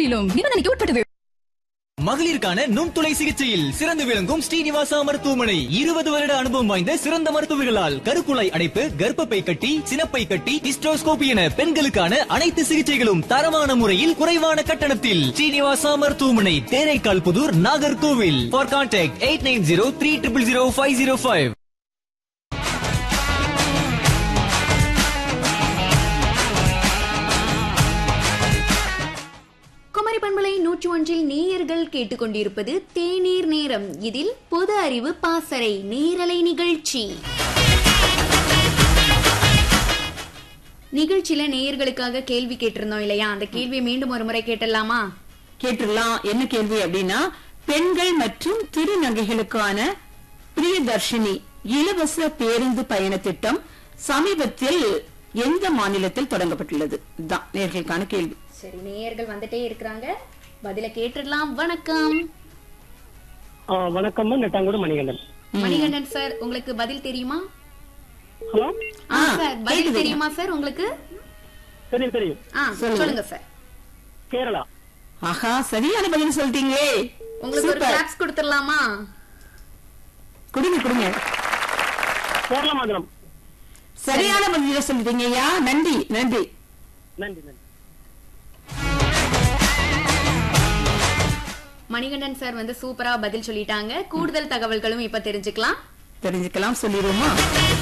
முற்றிலும் நிபந்தனைக்கு உட்பட்டது மகளிருக்கான நுண்துளை சிகிச்சையில் சிறந்து விளங்கும் ஸ்ரீனிவாசா மருத்துவமனை இருபது வருட அனுபவம் வாய்ந்த சிறந்த மருத்துவர்களால் கருக்குழாய் அடைப்பு கர்ப்பப்பை கட்டி சினப்பை கட்டி ஹிஸ்டோஸ்கோபி என பெண்களுக்கான அனைத்து சிகிச்சைகளும் தரமான முறையில் குறைவான கட்டணத்தில் ஸ்ரீனிவாசா மருத்துவமனை Theraikkal Puthur Nagercoil for contact eight nine zero three triple zero five zero five Kumari பண்பலை நூற்றி ஒன்றில் நேயர்கள் கேட்டுக்கொண்டிருப்பது தேநீர் நேரம் இதில் பொது அறிவு பாசறை நேரலை நிகழ்ச்சி நிகழ்ச்சியில நேயர்களுக்காக கேள்வி கேட்டிருந்தோம் இல்லையா அந்த கேள்வியை மீண்டும் ஒரு முறை கேட்டலாமா கேட்டுடலாம் என்ன கேள்வி அப்படின்னா பெண்கள் மற்றும் திருநங்கைகளுக்கான பிரியதர்ஷினி இலவச பேருந்து பயண திட்டம் சமீபத்தில் எந்த மாநிலத்தில் தொடங்கப்பட்டுள்ளது இதுதான் நேர்களுக்கான கேள்வி சரி நேயர்கள் வந்துட்டே இருக்கிறாங்க பதில கேட்டுடலாம் வணக்கம் ஆ, வணக்கம் நெட்டாங்கூடு மணிகண்டன் மணிகண்டன் சார் உங்களுக்கு பதில் தெரியுமா ஹலோ ஆ, ஆ, சார் பதில் கேக்குதுங்க. தெரியுமா சார் உங்களுக்கு தெரியும் தெரியும் ஆ சொல்லுங்க. சொல்லுங்க சார் கேரளா ஆஹா சரியான பதில் சொல்லிட்டீங்களே உங்களுக்கு ஒரு சூப்பர். கிளாப்ஸ் கொடுத்துடலாமா கொடுங்க கொடுங்க கேரளா மாநிலம் சரியான பதில சொல்லிட்டீங்க ஐயா நன்றி நன்றி நன்றி நன்றி மணிகண்டன் சார் வந்து சூப்பரா பதில் சொல்லிட்டாங்க கூடுதல் தகவல்களும் இப்ப தெரிஞ்சுக்கலாம் தெரிஞ்சுக்கலாம் சொல்லிடுவோமா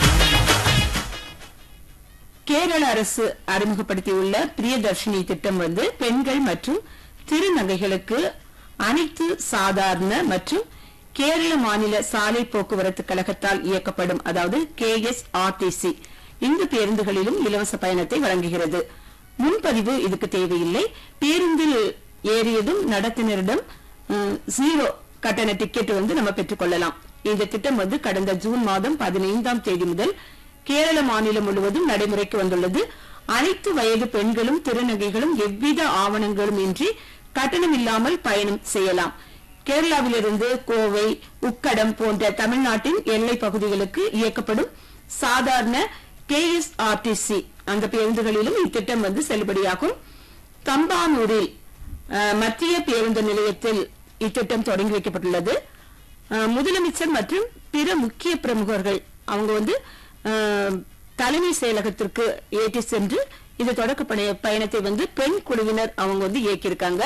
கேரள அரசு அறிமுகப்படுத்தியுள்ள பிரியதர்ஷினி திட்டம் வந்து பெண்கள் மற்றும் திருநங்கைகளுக்கு அனைத்து சாதாரண மற்றும் கேரள மாநில சாலை போக்குவரத்து கழகத்தால் இயக்கப்படும் அதாவது கே எஸ் ஆர்டிசி இந்த பேருந்துகளிலும் இலவச பயணத்தை வழங்குகிறது முன்பதிவு இதுக்கு தேவையில்லை பேருந்தில் ஏறியதும் நடத்துனரிடம் ம், ஜீரோ கட்டண டிக்கெட் வந்து நம்ம பெற்றுக்கொள்ளலாம் இந்த திட்டம் வந்து கடந்த ஜூன் மாதம் பதினைந்தாம் தேதி முதல் கேரள மாநிலம் முழுவதும் நடைமுறைக்கு வந்துள்ளது அனைத்து வயது பெண்களும் திருநங்கைகளும் எவ்வித ஆவணங்களும் இன்றி கட்டணம் இல்லாமல் பயணம் செய்யலாம் கேரளாவிலிருந்து கோவை உக்கடம் போன்ற தமிழ்நாட்டின் எல்லை பகுதிகளுக்கு இயக்கப்படும் சாதாரண கேஎஸ்ஆர்டிசி அந்த பேருந்துகளிலும் இத்திட்டம் வந்து செல்லுபடியாகும் தம்பானூரில் அஹ், மத்திய பேருந்து நிலையத்தில் இத்திட்டம் தொடங்கி வைக்கப்பட்டுள்ளது அஹ், முதலமைச்சர் மற்றும் பிற முக்கிய பிரமுகர்கள் அவங்க வந்து அஹ், தலைமை செயலகத்திற்கு ஏற்றி சென்று இந்த தொடக்க பணி- பயணத்தை வந்து பெண் குழுவினர் அவங்க வந்து இயக்கியிருக்காங்க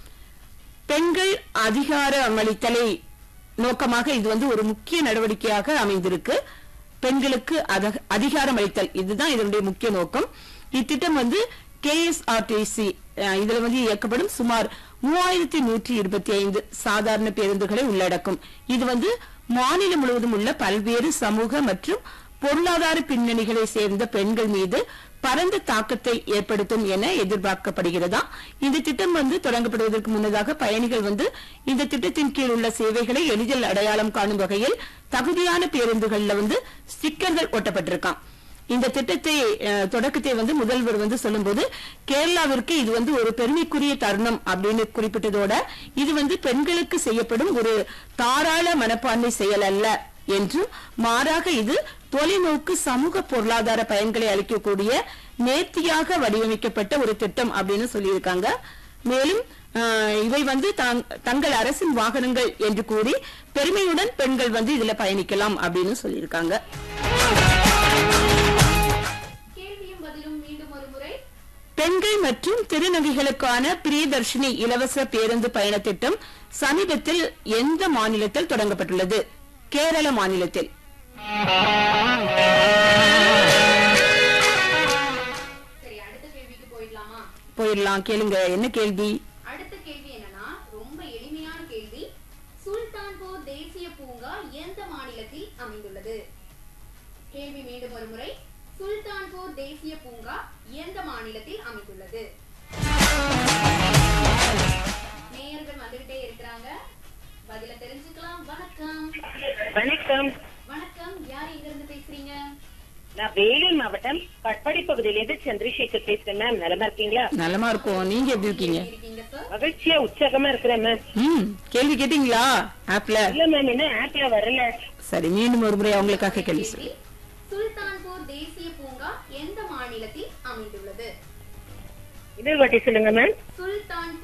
பெண்கள் அதிகாரமளித்தலை நோக்கமாக இது வந்து ஒரு முக்கிய நடவடிக்கையாக அமைந்திருக்கு பெண்களுக்கு அத- அதிகாரம் அளித்தல் இதுதான் இதனுடைய முக்கிய நோக்கம் இத்திட்டம் வந்து கேஎஸ்ஆர்டிசி இதுல வந்து இயக்கப்படும் சுமார் மூவாயிரத்தி நூற்றி இருபத்தி ஐந்து சாதாரண பேருந்துகளை உள்ளடக்கும் இது வந்து மாநிலம் முழுவதும் உள்ள பல்வேறு சமூக மற்றும் பொருளாதார பின்னணிகளை சேர்ந்த பெண்கள் மீது பரந்த தாக்கத்தை ஏற்படுத்தும் என எதிர்பார்க்கப்படுகிறதா இந்த திட்டம் வந்து தொடங்கப்படுவதற்கு முன்னதாக பயணிகள் வந்து இந்த திட்டத்தின் கீழ் உள்ள சேவைகளை எளிதில் அடையாளம் காணும் வகையில் தகுதியான பேருந்துகள்ல வந்து ஸ்டிக்கர்கள் ஒட்டப்பட்டிருக்கான் இந்த திட்டத்தை அஹ், தொடக்கத்தை வந்து முதல்வர் வந்து சொல்லும்போது கேரளாவிற்கு இது வந்து ஒரு பெருமைக்குரிய தருணம் அப்படின்னு குறிப்பிட்டதோட இது வந்து பெண்களுக்கு செய்யப்படும் ஒரு தாராள மனப்பான்மை செயல் அல்ல என்றும் மாறாக இது தொலைநோக்கு சமூக பொருளாதார பயன்களை அளிக்கக்கூடிய நேர்த்தியாக வடிவமைக்கப்பட்ட ஒரு திட்டம் அப்படின்னு சொல்லியிருக்காங்க மேலும் அஹ், இவை வந்து தாங்- தங்கள் அரசின் வாகனங்கள் என்று கூறி பெருமையுடன் பெண்கள் வந்து இதுல பயணிக்கலாம் அப்படின்னு சொல்லியிருக்காங்க கேள்வியும் பதிலும் மீண்டும் ஒரு முறை பெண்கள் மற்றும் திருநங்கைகளுக்கான பிரியதர்ஷினி இலவச பேருந்து பயண திட்டம் சமீபத்தில் எந்த மாநிலத்தில் தொடங்கப்பட்டுள்ளது கேரள மாநிலத்தில் சரி அடுத்த கேள்விக்கு போயிடலாமா போயிடலாம் கேளுங்க என்ன கேள்வி அடுத்த கேள்வி என்னன்னா ரொம்ப எளிமையான கேள்வி சுல்தான்பூர் தேசிய பூங்கா எந்த மாநிலத்தில் அமைந்துள்ளது கேள்வி மீண்டும் ஒரு முறை சுல்தான்பூர் தேசிய பூங்கா எந்த மாநிலத்தில் அமைந்துள்ளது நேயர்கள் வந்துகிட்டே இருக்கிறாங்க பதில தெரிஞ்சுக்கலாம் வணக்கம் வணக்கம் வணக்கம் யார் எங்க இருந்து பேசுறீங்க நான் வேலூர் மாவட்டம் கட்பாடி பகுதியிலிருந்து சந்திரசேகர் பேசுறேன் மேம் நலமா இருக்கீங்களா நலமா இருக்கும் நீங்க எப்படி இருக்கீங்க இருக்கீங்க சார் மகிழ்ச்சியா உற்சாகமா இருக்கிறேன் மேம் ம் கேள்வி கேட்டீங்களா ஆப்ல இல்ல மேம் என்ன ஆப்ல வரல சரி மீண்டும் ஒரு முறை அவங்களுக்காக கேள்வி சொல்லு. கேள்வி சுல்தான்பூர் தேசிய பூங்கா எந்த மாநிலத்தில் அமைந்துள்ளது இன்னொரு வாட்டி சொல்லுங்க மேம் சுல்தான்பூர்